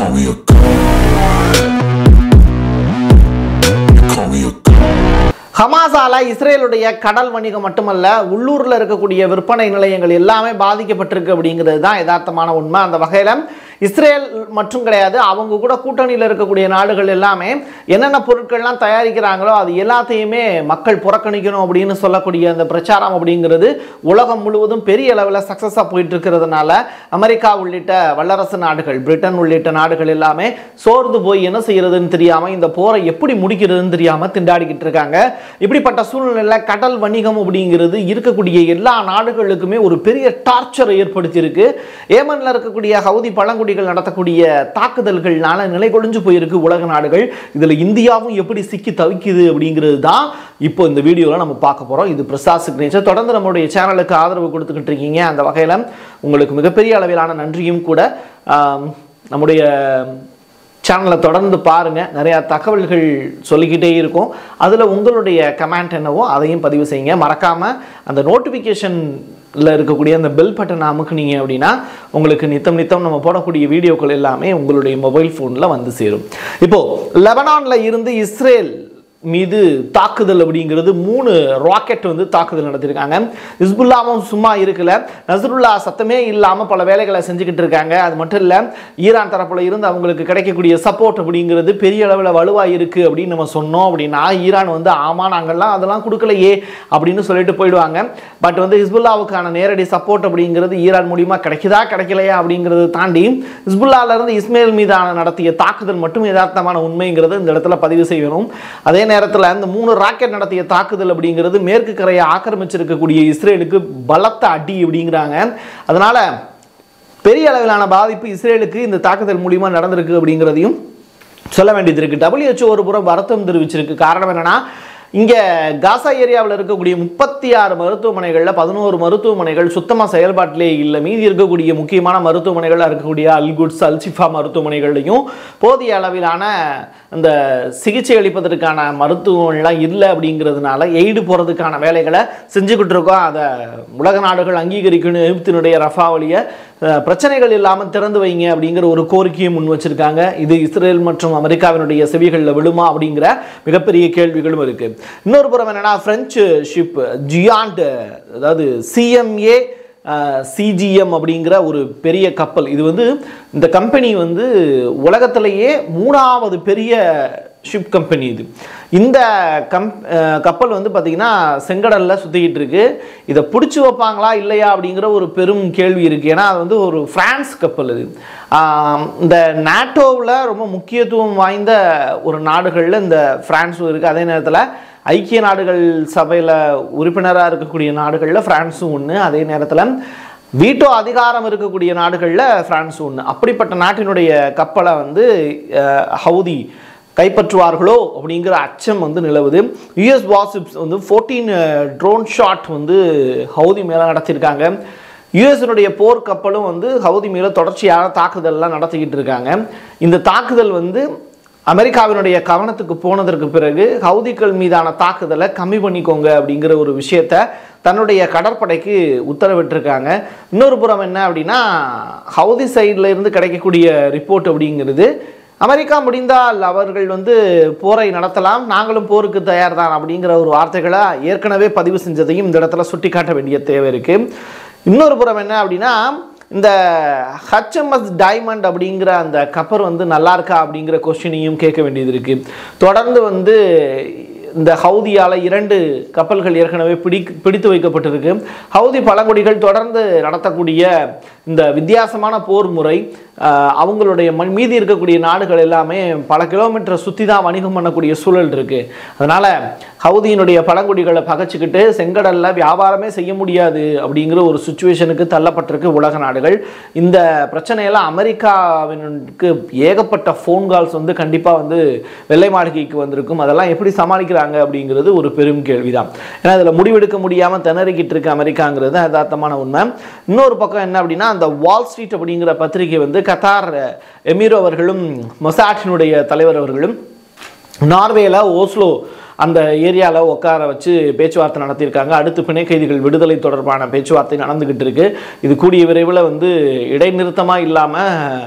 call me a god. You call me a god. ஹமாஸால இஸ்ரேலுடைய கடல் வணிகம் மட்டுமல்ல உள்ளூர்ல இருக்கக்கூடிய விற்பனை நிலையங்கள் எல்லாமே பாதிக்கப்பட்டிருக்கு அப்படிங்கிறது தான் யதார்த்தமான உண்மை அந்த வகையில இஸ்ரேல் மற்றும் கிடையாது அவங்க கூட கூட்டணியில் இருக்கக்கூடிய நாடுகள் எல்லாமே என்னென்ன பொருட்கள்லாம் தயாரிக்கிறாங்களோ அது எல்லாத்தையுமே மக்கள் புறக்கணிக்கணும் அப்படின்னு சொல்லக்கூடிய அந்த பிரச்சாரம் அப்படிங்கிறது உலகம் முழுவதும் பெரிய அளவில் சக்ஸஸாக போயிட்டு இருக்கிறதுனால அமெரிக்கா உள்ளிட்ட வல்லரசு நாடுகள் பிரிட்டன் உள்ளிட்ட நாடுகள் எல்லாமே சோர்ந்து போய் என்ன செய்யறதுன்னு தெரியாம இந்த போரை எப்படி முடிக்கிறதுன்னு தெரியாம திண்டாடிக்கிட்டு இருக்காங்க இப்படிப்பட்ட சூழ்நிலையில கடல் வணிகம் அப்படிங்கிறது இருக்கக்கூடிய எல்லா நாடுகளுக்குமே ஒரு பெரிய டார்ச்சரை ஏற்படுத்தியிருக்கு ஏமன்ல இருக்கக்கூடிய ஹவுதி பழங்குடிகள் நடத்தக்கூடிய தாக்குதல்கள்னால நிலை கொழிஞ்சு போயிருக்கு உலக நாடுகள் இதுல இந்தியாவும் எப்படி சிக்கி தவிக்குது அப்படிங்கிறது தான் இப்போ இந்த வீடியோவில் நம்ம பார்க்க போறோம் இது பிரசாத் சிக்னேச்சர் தொடர்ந்து நம்மளுடைய சேனலுக்கு ஆதரவு கொடுத்துக்கிட்டு இருக்கீங்க அந்த வகையில் உங்களுக்கு மிகப்பெரிய அளவிலான நன்றியும் கூட ஆம், நம்முடைய சேனலை தொடர்ந்து பாருங்க நிறைய தகவல்கள் சொல்லிக்கிட்டே இருக்கும் அதில் உங்களுடைய கமெண்ட் என்னவோ அதையும் பதிவு செய்யுங்க மறக்காம அந்த நோட்டிஃபிகேஷனில் இருக்கக்கூடிய அந்த பெல் பட்டன் அமுக்குனீங்க அப்படின்னா உங்களுக்கு நித்தம் நித்தம் நம்ம போடக்கூடிய வீடியோக்கள் எல்லாமே உங்களுடைய மொபைல் ஃபோனில் வந்து சேரும் இப்போ லெபனான்ல இருந்து இஸ்ரேல் மீது தாக்குதல் அப்படிங்கிறது மூணு ராக்கெட் வந்து தாக்குதல் நடத்திருக்காங்க ஹிஸ்புல்லாவும் சும்மா இருக்கல நசருல்லா சத்தமே இல்லாமல் பல வேலைகளை செஞ்சுக்கிட்டு இருக்காங்க அது மட்டும் இல்லை ஈரான் தரப்புல இருந்து அவங்களுக்கு கிடைக்கக்கூடிய சப்போர்ட் அப்படிங்கிறது பெரிய அளவில் வலுவாக இருக்கு அப்படின்னு நம்ம சொன்னோம் அப்படின்னா ஈரான் வந்து ஆமா நாங்கள்லாம் அதெல்லாம் கொடுக்கலையே அப்படின்னு சொல்லிட்டு போயிடுவாங்க பட் வந்து ஹிஸ்புல்லாவுக்கான நேரடி சப்போர்ட் அப்படிங்கிறது ஈரான் மூலியமா கிடைக்குதா கிடைக்கலையா அப்படிங்கிறத தாண்டி ஹிஸ்புல்லால இருந்து இஸ்மேல் மீதான நடத்திய தாக்குதல் மட்டும் யதார்த்தமான உண்மைங்கிறது இந்த இடத்துல பதிவு செய்யணும் அதே நேரத்தில் இந்த மூணு ராக்கெட் நடத்திய தாக்குதல் அப்படிங்கிறது மேற்கு கரையை ஆக்கிரமிச்சிருக்கக்கூடிய இஸ்ரேலுக்கு பலத்த அடி அப்படிங்கிறாங்க அதனால பெரிய அளவிலான பாதிப்பு இஸ்ரேலுக்கு இந்த தாக்குதல் மூலியமா நடந்திருக்கு அப்படிங்கிறதையும் சொல்ல வேண்டியது இருக்கு WHO ஒரு புறம் வருத்தம் தெரிவிச்சிருக்கு காரணம் என்னன்னா இங்கே காசா ஏரியாவில் இருக்கக்கூடிய முப்பத்தி ஆறு மருத்துவமனைகளில் பதினோரு மருத்துவமனைகள் சுத்தமாக செயல்பாட்டிலே இல்லை மீதி இருக்கக்கூடிய முக்கியமான மருத்துவமனைகளாக இருக்கக்கூடிய அல்குட்ஸ் அல்சிஃபா மருத்துவமனைகள்லையும் போதிய அளவிலான அந்த சிகிச்சை அளிப்பதற்கான மருத்துவம்லாம் இல்லை அப்படிங்கிறதுனால எய்டு போகிறதுக்கான வேலைகளை செஞ்சுக்கிட்டு இருக்கோம் அதை உலக நாடுகள் அங்கீகரிக்கணும் எகிப்தினுடைய ரஃபா வழியை அஹ், பிரச்சனைகள் இல்லாமல் திறந்து வைங்க அப்படிங்கிற ஒரு கோரிக்கையை முன் வச்சிருக்காங்க இது இஸ்ரேல் மற்றும் அமெரிக்காவினுடைய செவிகளில் விழுமா அப்படிங்கிற மிகப்பெரிய கேள்விகளும் இருக்கு இன்னொரு புறம் என்னன்னா பிரெஞ்சு ஷிப் ஜியாண்ட் அதாவது சிஎம்ஏ சிஜிஎம் அப்படிங்கிற ஒரு பெரிய கப்பல் இது வந்து இந்த கம்பெனி வந்து உலகத்திலேயே மூணாவது பெரிய ஷிப் கம்பெனி இது இந்த கம் அஹ் கப்பல் வந்து பார்த்திங்கன்னா செங்கடலில் சுற்றிக்கிட்டு இருக்கு இதை பிடிச்சி வைப்பாங்களா இல்லையா அப்படிங்கிற ஒரு பெரும் கேள்வி இருக்குது ஏன்னா அது வந்து ஒரு பிரான்ஸ் கப்பல் இது ஆம், இந்த நாட்டோவில் ரொம்ப முக்கியத்துவம் வாய்ந்த ஒரு நாடுகளில் இந்த பிரான்ஸும் இருக்குது அதே நேரத்தில் ஐக்கிய நாடுகள் சபையில் உறுப்பினராக இருக்கக்கூடிய நாடுகளில் பிரான்ஸும் ஒன்று அதே நேரத்தில் வீட்டோ அதிகாரம் இருக்கக்கூடிய நாடுகளில் பிரான்ஸ் ஒன்று அப்படிப்பட்ட நாட்டினுடைய கப்பலை வந்து அஹ், ஹவுதி கைப்பற்றுவார்களோ அப்படிங்கிற அச்சம் வந்து நிலவுது யுஎஸ் வாசிப்ஸ் வந்து ஃபோர்டீன் ட்ரோன் ஷாட் வந்து ஹவுதி மேலே நடத்தியிருக்காங்க யுஎஸ்னுடைய போர் கப்பலும் வந்து ஹவுதி மேலே தொடர்ச்சியான தாக்குதல்லாம் நடத்திக்கிட்டு இருக்காங்க இந்த தாக்குதல் வந்து அமெரிக்காவினுடைய கவனத்துக்கு போனதற்கு பிறகு ஹவுதிகள் மீதான தாக்குதலை கம்மி பண்ணிக்கோங்க அப்படிங்கிற ஒரு விஷயத்த தன்னுடைய கடற்படைக்கு உத்தரவிட்டிருக்காங்க இன்னொரு புறம் என்ன அப்படின்னா ஹவுதி சைடில் இருந்து கிடைக்கக்கூடிய ரிப்போர்ட் அப்படிங்கிறது அமெரிக்கா முடிந்தால் அவர்கள் வந்து போரை நடத்தலாம் நாங்களும் போருக்கு தயார் தான் அப்படிங்கிற ஒரு வார்த்தைகளை ஏற்கனவே பதிவு செஞ்சதையும் இந்த இடத்துல சுட்டிக்காட்ட வேண்டிய தேவை இருக்கு இன்னொரு புறம் என்ன அப்படின்னா இந்த ஹச்எம்எஸ் டைமண்ட் அப்படிங்கிற அந்த கப்பர் வந்து நல்லா இருக்கா அப்படிங்கிற கொஸ்டினையும் கேட்க வேண்டியது இருக்கு தொடர்ந்து வந்து இந்த ஹவுதியால் இரண்டு கப்பல்கள் ஏற்கனவே பிடி பிடித்து வைக்கப்பட்டிருக்கு ஹவுதி பழங்குடிகள் தொடர்ந்து நடத்தக்கூடிய இந்த வித்தியாசமான போர் முறை ஆஹ், அவங்களுடைய மண் மீதி இருக்கக்கூடிய நாடுகள் எல்லாமே பல கிலோமீட்டர் சுற்றி தான் வணிகம் பண்ணக்கூடிய சூழல் இருக்குது அதனால் ஹவுதியினுடைய பழங்குடிகளை பகைச்சிக்கிட்டு செங்கடலில் வியாபாரமே செய்ய முடியாது அப்படிங்கிற ஒரு சுச்சுவேஷனுக்கு தள்ளப்பட்டிருக்கு உலக நாடுகள் இந்த பிரச்சனையெல்லாம் அமெரிக்காவினுக்கு ஏகப்பட்ட ஃபோன் கால்ஸ் வந்து கண்டிப்பாக வந்து வெள்ளை மாளிகைக்கு வந்திருக்கும் அதெல்லாம் எப்படி சமாளிக்கிறாங்க அப்படிங்கிறது ஒரு பெரும் கேள்விதான் ஏன்னா இதில் முடிவெடுக்க முடியாமல் திணறிக்கிட்டு இருக்கு அமெரிக்காங்கிறது யதார்த்தமான உண்மை இன்னொரு பக்கம் என்ன அப்படின்னா அந்த வால் ஸ்ட்ரீட் அப்படிங்கிற பத்திரிகை வந்து கத்தார் எமீரோ அவர்களும் மொசாட்டினுடைய தலைவர் அவர்களும் நார்வேல ஓஸ்லோ அந்த ஏரியாவில் உட்கார வச்சு பேச்சுவார்த்தை நடத்தியிருக்காங்க அடுத்து பிணை கைதிகள் விடுதலை தொடர்பான பேச்சுவார்த்தை நடந்துக்கிட்டு இருக்கு இது கூடிய விரைவில் வந்து இடைநிறுத்தமாக இல்லாமல்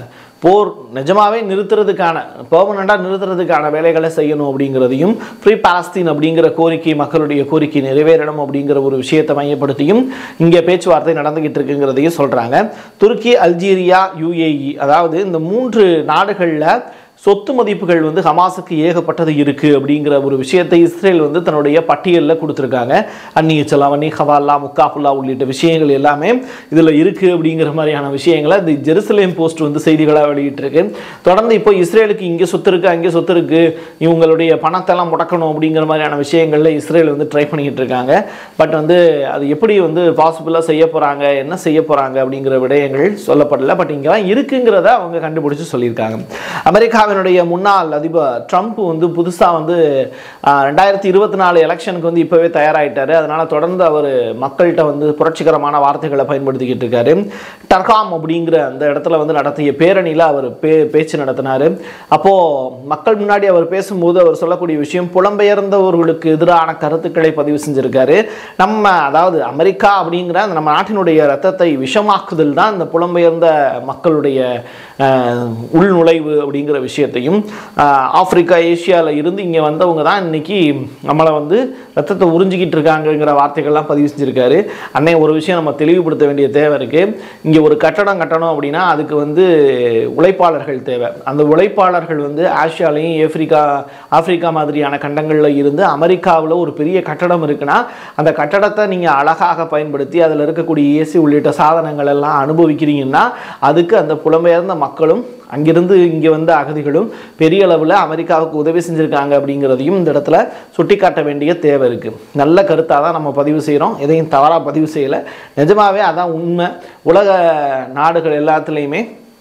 போர் நிஜமாவே நிறுத்துறதுக்கான பெர்மனண்டாக நிறுத்துறதுக்கான வேலைகளை செய்யணும் அப்படிங்கிறதையும் ஃப்ரீ பாலஸ்தீன் அப்படிங்கிற கோரிக்கை மக்களுடைய கோரிக்கை நிறைவேறணும் அப்படிங்கிற ஒரு விஷயத்தை மையப்படுத்தியும் இங்கே பேச்சுவார்த்தை நடந்துகிட்டு இருக்குங்கிறதையும் சொல்கிறாங்க துருக்கி அல்ஜீரியா யுஏஇ அதாவது இந்த மூன்று நாடுகளில் சொத்து மதிப்புகள் வந்து ஹமாஸுக்கு ஏகப்பட்டது இருக்கு அப்படிங்கிற ஒரு விஷயத்தை இஸ்ரேல் வந்து தன்னுடைய பட்டியலில் கொடுத்துருக்காங்க அந்நிய செலாவணி ஹவாலா முக்காஃபுல்லா உள்ளிட்ட விஷயங்கள் எல்லாமே இதில் இருக்கு அப்படிங்கிற மாதிரியான விஷயங்களை இந்த ஜெருசலேம் போஸ்ட் வந்து செய்திகளாக வெளியிட்டிருக்கு தொடர்ந்து இப்போ இஸ்ரேலுக்கு இங்கே சொத்து இருக்கு அங்கே சொத்து இருக்கு இவங்களுடைய பணத்தெல்லாம் முடக்கணும் அப்படிங்கிற மாதிரியான விஷயங்கள்ல இஸ்ரேல் வந்து ட்ரை பண்ணிக்கிட்டு இருக்காங்க பட் வந்து அது எப்படி வந்து பாசிபிளாக செய்ய போகிறாங்க என்ன செய்ய போகிறாங்க அப்படிங்கிற விடயங்கள் சொல்லப்படல பட் இங்கெல்லாம் இருக்குங்கிறத அவங்க கண்டுபிடிச்சு சொல்லியிருக்காங்க அமெரிக்காவினுடைய முன்னாள் அதிபர் ட்ரம்ப் வந்து புதுசாக வந்து ஆஹ், ரெண்டாயிரத்தி இருபத்தி நாலு எலெக்ஷனுக்கு வந்து இப்போவே தயாராகிட்டாரு அதனால தொடர்ந்து அவர் மக்கள்கிட்ட வந்து புரட்சிகரமான வார்த்தைகளை பயன்படுத்திக்கிட்டு இருக்காரு டர்காம் அப்படிங்கிற அந்த இடத்துல வந்து நடத்திய பேரணியில் அவர் பே பேச்சு நடத்தினார் அப்போது மக்கள் முன்னாடி அவர் பேசும்போது அவர் சொல்லக்கூடிய விஷயம் புலம்பெயர்ந்தவர்களுக்கு எதிரான கருத்துக்களை பதிவு செஞ்சிருக்காரு நம்ம அதாவது அமெரிக்கா அப்படிங்கிற அந்த நம்ம நாட்டினுடைய ரத்தத்தை விஷமாக்குதல் தான் இந்த புலம்பெயர்ந்த மக்களுடைய அஹ், உள்நுழைவு அப்படிங்கிற விஷயத்தையும் அஹ், ஆப்பிரிக்கா ஏசியாவில் இருந்து இங்கே வந்தவங்க தான் இன்னைக்கு நம்மளை வந்து ரத்தத்தை உறிஞ்சிக்கிட்டு இருக்காங்கங்கிற வார்த்தைகள்லாம் பதிவு செஞ்சிருக்காரு அன்னை ஒரு விஷயம் நம்ம தெளிவுபடுத்த வேண்டிய தேவை இருக்குது இங்கே ஒரு கட்டடம் கட்டணும் அப்படின்னா அதுக்கு வந்து உழைப்பாளர்கள் தேவை அந்த உழைப்பாளர்கள் வந்து ஆசியாலையும் ஆப்பிரிக்கா ஆப்பிரிக்கா மாதிரியான கண்டங்களில் இருந்து அமெரிக்காவில் ஒரு பெரிய கட்டடம் இருக்குன்னா அந்த கட்டடத்தை நீங்கள் அழகாக பயன்படுத்தி அதில் இருக்கக்கூடிய ஏசி உள்ளிட்ட சாதனங்கள் எல்லாம் அனுபவிக்கிறீங்கன்னா அதுக்கு அந்த புலம்பெயர்ந்த மக்களும் அங்கிருந்து இங்கே வந்த அகதிகளும் பெரிய அளவில் அமெரிக்காவுக்கு உதவி செஞ்சுருக்காங்க அப்படிங்கிறதையும் இந்த இடத்துல சுட்டிக்காட்ட வேண்டிய தேவை இருக்குது நல்ல கருத்தாக தான் நம்ம பதிவு செய்கிறோம் எதையும் தவறாக பதிவு செய்யலை நிஜமாவே அதான் உண்மை உலக நாடுகள் எல்லாத்துலேயுமே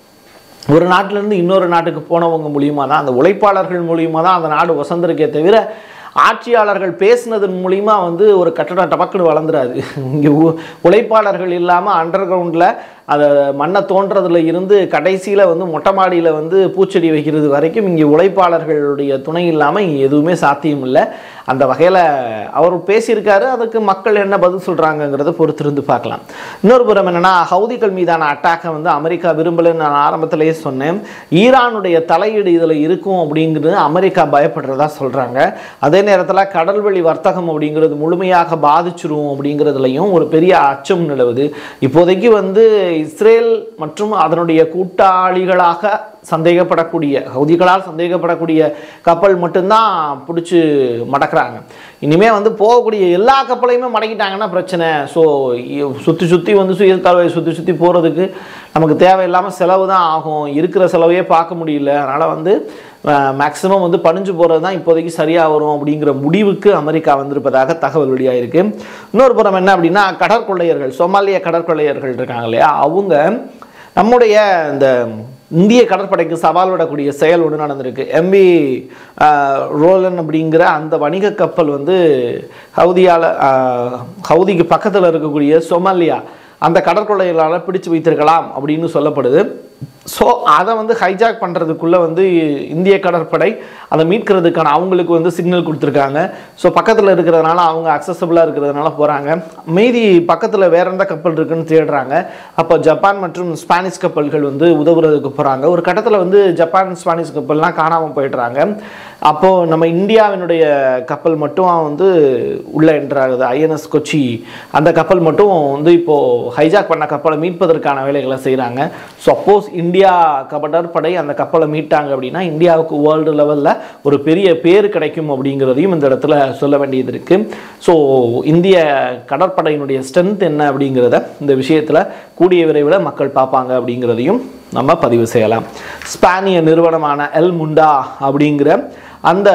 ஒரு நாட்டிலேருந்து இன்னொரு நாட்டுக்கு போனவங்க மூலியமாக தான் அந்த உழைப்பாளர்கள் மூலியமாக தான் அந்த நாடு வசந்திருக்கே தவிர ஆட்சியாளர்கள் பேசினதன் மூலிமா வந்து ஒரு கட்டடம் டபக்குன்னு வளர்ந்துராது இங்கே உழைப்பாளர்கள் இல்லாமல் அண்டர் கிரவுண்டில் அதை மண்ணை தோன்றதுல இருந்து கடைசியில் வந்து மொட்டை மாடியில் வந்து பூச்செடி வைக்கிறது வரைக்கும் இங்கே உழைப்பாளர்களுடைய துணை இல்லாமல் இங்கே எதுவுமே சாத்தியம் இல்லை அந்த வகையில் அவர் பேசியிருக்காரு அதுக்கு மக்கள் என்ன பதில் சொல்கிறாங்கங்கிறத பொறுத்திருந்து பார்க்கலாம் இன்னொரு புறம் என்னென்னா ஹவுதிகள் மீதான அட்டாக்கை வந்து அமெரிக்கா விரும்பலைன்னு நான் ஆரம்பத்திலேயே சொன்னேன் ஈரானுடைய தலையீடு இதில் இருக்கும் அப்படிங்கிறது அமெரிக்கா பயப்படுறதா சொல்கிறாங்க அதே நேரத்தில் கடல்வழி வர்த்தகம் அப்படிங்கிறது முழுமையாக பாதிச்சிரும் அப்படிங்கிறதுலையும் ஒரு பெரிய அச்சம் நிலவுது இப்போதைக்கு வந்து இஸ்ரேல் மற்றும் அதனுடைய கூட்டாளிகளாக சந்தேகப்படக்கூடிய ஹவுதிகளால் சந்தேகப்படக்கூடிய கப்பல் மட்டும்தான் பிடிச்சி மடக்குறாங்க இனிமே வந்து போகக்கூடிய எல்லா கப்பலையுமே மடக்கிட்டாங்கன்னா பிரச்சனை ஸோ சுற்றி சுற்றி வந்து சுயல் கால்வாயை சுற்றி சுற்றி போகிறதுக்கு நமக்கு தேவையில்லாமல் செலவு தான் ஆகும் இருக்கிற செலவையே பார்க்க முடியல அதனால் வந்து மேக்ஸிமம் வந்து பணிஞ்சு போகிறது தான் இப்போதைக்கு சரியாக வரும் அப்படிங்கிற முடிவுக்கு அமெரிக்கா வந்திருப்பதாக தகவல் வெளியாயிருக்கு இன்னொரு புறம் என்ன அப்படின்னா கடற்கொள்ளையர்கள் சோமாலிய கடற்கொள்ளையர்கள் இருக்காங்க இல்லையா அவங்க நம்முடைய இந்த இந்திய கடற்படைக்கு சவால் விடக்கூடிய செயல் ஒன்று நடந்திருக்கு எம்பி ரோலன் அப்படிங்கிற அந்த வணிக கப்பல் வந்து ஹவுதியால் ஹவுதிக்கு பக்கத்தில் இருக்கக்கூடிய சோமாலியா அந்த கடற்கொள்ளைகளால் பிடிச்சு வைத்திருக்கலாம் அப்படின்னு சொல்லப்படுது ஸோ அதை வந்து ஹைஜாக் பண்ணுறதுக்குள்ளே வந்து இந்திய கடற்படை அதை மீட்கிறதுக்கான அவங்களுக்கு வந்து சிக்னல் கொடுத்துருக்காங்க ஸோ பக்கத்தில் இருக்கிறதுனால அவங்க அக்சசபிளாக இருக்கிறதுனால போகிறாங்க மீதி பக்கத்தில் வேற எந்த கப்பல் இருக்குன்னு தேடுறாங்க அப்போ ஜப்பான் மற்றும் ஸ்பானிஷ் கப்பல்கள் வந்து உதவுறதுக்கு போகிறாங்க ஒரு கட்டத்தில் வந்து ஜப்பான் ஸ்பானிஷ் கப்பல்லாம் காணாமல் போயிடுறாங்க அப்போது நம்ம இந்தியாவினுடைய கப்பல் மட்டும் வந்து உள்ளே என்ட்ராகுது ஐஎன்எஸ் கொச்சி அந்த கப்பல் மட்டும் வந்து இப்போது ஹைஜாக் பண்ண கப்பலை மீட்பதற்கான வேலைகளை செய்கிறாங்க சப்போஸ் இந்தியா கடற்படை அந்த கப்பலை மீட்டாங்க அப்படின்னா இந்தியாவுக்கு வேர்ல்டு லெவலில் ஒரு பெரிய பேர் கிடைக்கும் அப்படிங்கிறதையும் இந்த இடத்துல சொல்ல வேண்டியது இருக்குது ஸோ இந்திய கடற்படையினுடைய ஸ்ட்ரென்த் என்ன அப்படிங்கிறத இந்த விஷயத்தில் கூடிய விரைவில் மக்கள் பார்ப்பாங்க அப்படிங்கிறதையும் நம்ம பதிவு செய்யலாம் ஸ்பானிய நிறுவனமான எல் முண்டா அப்படிங்கிற அந்த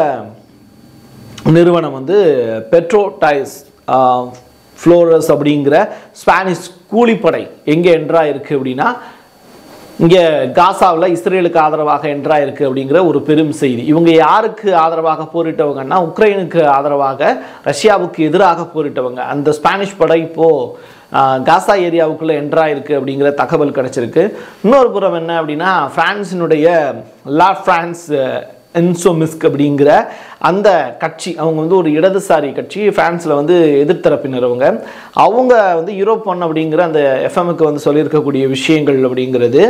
நிறுவனம் வந்து பெட்ரோடைஸ் ஃப்ளோரஸ் அப்படிங்கிற ஸ்பானிஷ் கூலிப்படை எங்கே என்ட்ரா இருக்குது அப்படின்னா இங்கே காசாவில் இஸ்ரேலுக்கு ஆதரவாக என்ட்ரா இருக்கு அப்படிங்கிற ஒரு பெரும் செய்தி இவங்க யாருக்கு ஆதரவாக போரிட்டவங்கன்னா உக்ரைனுக்கு ஆதரவாக ரஷ்யாவுக்கு எதிராக போரிட்டவங்க அந்த ஸ்பானிஷ் படை இப்போது ஆஹ், காசா ஏரியாவுக்குள்ளே என்ட்ரா இருக்கு அப்படிங்கிற தகவல் கிடைச்சிருக்கு இன்னொரு புறம் என்ன அப்படின்னா பிரான்சினுடைய லா பிரான்ஸ் என்சோமிஸ்க் அப்படிங்கிற அந்த கட்சி அவங்க வந்து ஒரு இடதுசாரி கட்சி பிரான்ஸில் வந்து எதிர்த்தரப்பினர் அவங்க அவங்க வந்து யூரோப் ஒன் அப்படிங்கிற அந்த எஃப்எம்க்கு வந்து சொல்லியிருக்கக்கூடிய விஷயங்கள் அப்படிங்கிறது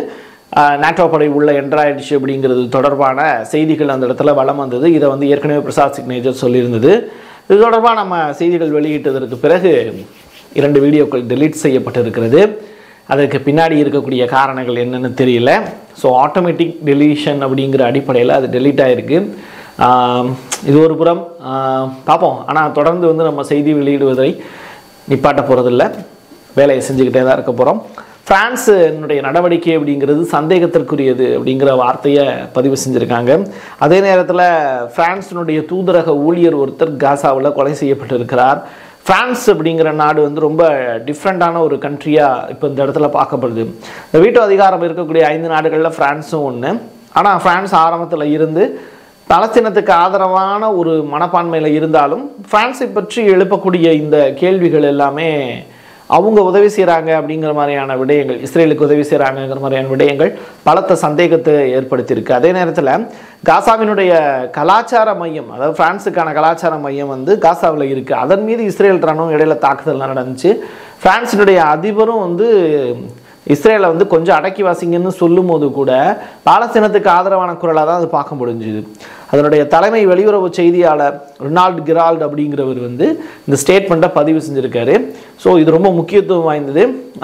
ஆஹ், நாட்டோ படை உள்ள என்ட்ராயிடுச்சு அப்படிங்கிறது தொடர்பான செய்திகள் அந்த இடத்துல வலம் வந்தது இதை வந்து ஏற்கனவே பிரசாத் சிக்னேச்சர் சொல்லியிருந்தது இது தொடர்பாக நம்ம செய்திகள் வெளியிட்டதற்கு பிறகு இரண்டு வீடியோக்கள் டெலீட் செய்யப்பட்டிருக்கிறது அதற்கு பின்னாடி இருக்கக்கூடிய காரணங்கள் என்னன்னு தெரியல ஸோ ஆட்டோமேட்டிக் டெலீஷன் அப்படிங்கிற அடிப்படையில் அது டெலீட் ஆகிருக்கு ஆம், இது ஒரு புறம் ஆம், பார்ப்போம் ஆனால் தொடர்ந்து வந்து நம்ம செய்தி வெளியிடுவதை நிப்பாட்ட போகிறதில்ல வேலையை செஞ்சுக்கிட்டே தான் இருக்க போகிறோம் பிரான்ஸினுடைய நடவடிக்கை அப்படிங்கிறது சந்தேகத்திற்குரியது அப்படிங்கிற வார்த்தையை பதிவு செஞ்சுருக்காங்க அதே நேரத்தில் பிரான்ஸினுடைய தூதரக ஊழியர் ஒருத்தர் காசாவில் கொலை செய்யப்பட்டிருக்கிறார் பிரான்ஸ் அப்படிங்கிற நாடு வந்து ரொம்ப டிஃப்ரெண்ட்டான ஒரு கண்ட்ரியாக இப்போ இந்த இடத்துல பார்க்கப்படுது இந்த வீட்டு அதிகாரம் இருக்கக்கூடிய ஐந்து நாடுகளில் ஃப்ரான்ஸும் ஒன்று ஆனால் ஃப்ரான்ஸ் ஆரம்பத்தில் இருந்து பலஸ்தீனத்துக்கு ஆதரவான ஒரு மனப்பான்மையில் இருந்தாலும் பிரான்ஸை பற்றி எழுப்பக்கூடிய இந்த கேள்விகள் எல்லாமே அவங்க உதவி செய்கிறாங்க அப்படிங்கிற மாதிரியான விடயங்கள் இஸ்ரேலுக்கு உதவி செய்கிறாங்கங்கிற மாதிரியான விடயங்கள் பலத்த சந்தேகத்தை ஏற்படுத்தியிருக்கு அதே நேரத்தில் காசாவினுடைய கலாச்சார மையம் அதாவது பிரான்ஸுக்கான கலாச்சார மையம் வந்து காசாவில் இருக்குது அதன் மீது இஸ்ரேல் ராணுவம் இடையில தாக்குதல் நடந்துச்சு பிரான்ஸினுடைய அதிபரும் வந்து இஸ்ரேலை வந்து கொஞ்சம் அடக்கி வாசிங்கன்னு சொல்லும்போது கூட பாலஸ்தீனத்துக்கு ஆதரவான குரலாக தான் அது பார்க்க முடிஞ்சுது அதனுடைய தலைமை வெளியுறவு செய்தியாளர் ரொனால்டு கிரால்டு அப்படிங்கிறவர் வந்து இந்த ஸ்டேட்மெண்ட்டை பதிவு செஞ்சுருக்காரு ஸோ இது ரொம்ப முக்கியத்துவம் வாய்ந்தது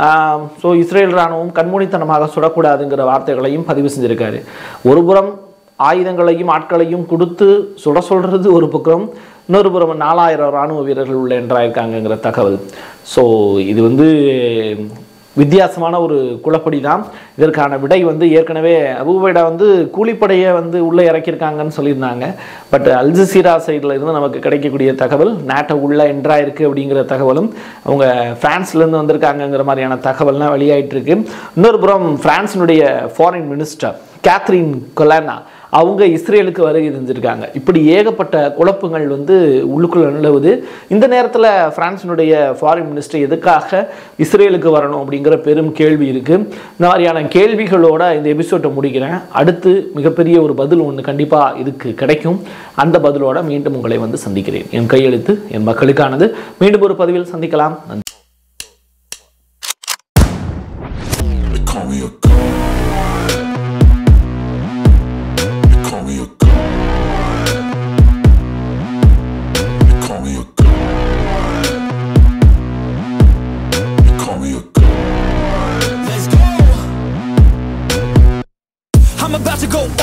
ஸோ இஸ்ரேல் ராணுவம் கண்மூடித்தனமாக சுடக்கூடாதுங்கிற வார்த்தைகளையும் பதிவு செஞ்சுருக்காரு ஒருபுறம் ஆயுதங்களையும் ஆட்களையும் கொடுத்து சுட சொல்கிறது ஒரு பக்கம் இன்னொரு புறம் நாலாயிரம் ராணுவ வீரர்கள் உள்ள என்றாயிருக்காங்கங்கிற தகவல் ஸோ இது வந்து வித்தியாசமான ஒரு குழப்படி தான் இதற்கான விடை வந்து ஏற்கனவே அபுபைடா வந்து கூலிப்படையை வந்து உள்ளே இறக்கியிருக்காங்கன்னு சொல்லியிருந்தாங்க பட் அல்ஜசீரா சைடில் இருந்து நமக்கு கிடைக்கக்கூடிய தகவல் நாட்டை உள்ளே என்ட்ராயிருக்கு அப்படிங்கிற தகவலும் அவங்க பிரான்ஸ்லேருந்து வந்திருக்காங்கங்கிற மாதிரியான தகவல்லாம் வெளியாயிட்டு இருக்கு இன்னொரு புறம் பிரான்ஸினுடைய ஃபாரின் மினிஸ்டர் கேத்ரின் கொலானா அவங்க இஸ்ரேலுக்கு வருகை இருந்திருக்காங்க இப்படி ஏகப்பட்ட குழப்பங்கள் வந்து உள்ளுக்குள்ள நிலவுது இந்த நேரத்தில் பிரான்சினுடைய ஃபாரின் மினிஸ்டர் எதுக்காக இஸ்ரேலுக்கு வரணும் அப்படிங்கிற பெரும் கேள்வி இருக்குது இந்த மாதிரியான கேள்விகளோட இந்த எபிசோட்டை முடிக்கிறேன் அடுத்து மிகப்பெரிய ஒரு பதில் ஒன்று கண்டிப்பாக இதுக்கு கிடைக்கும் அந்த பதிலோட மீண்டும் உங்களை வந்து சந்திக்கிறேன் என் கையெழுத்து என் மக்களுக்கானது மீண்டும் ஒரு பதிவில் சந்திக்கலாம் நன்றி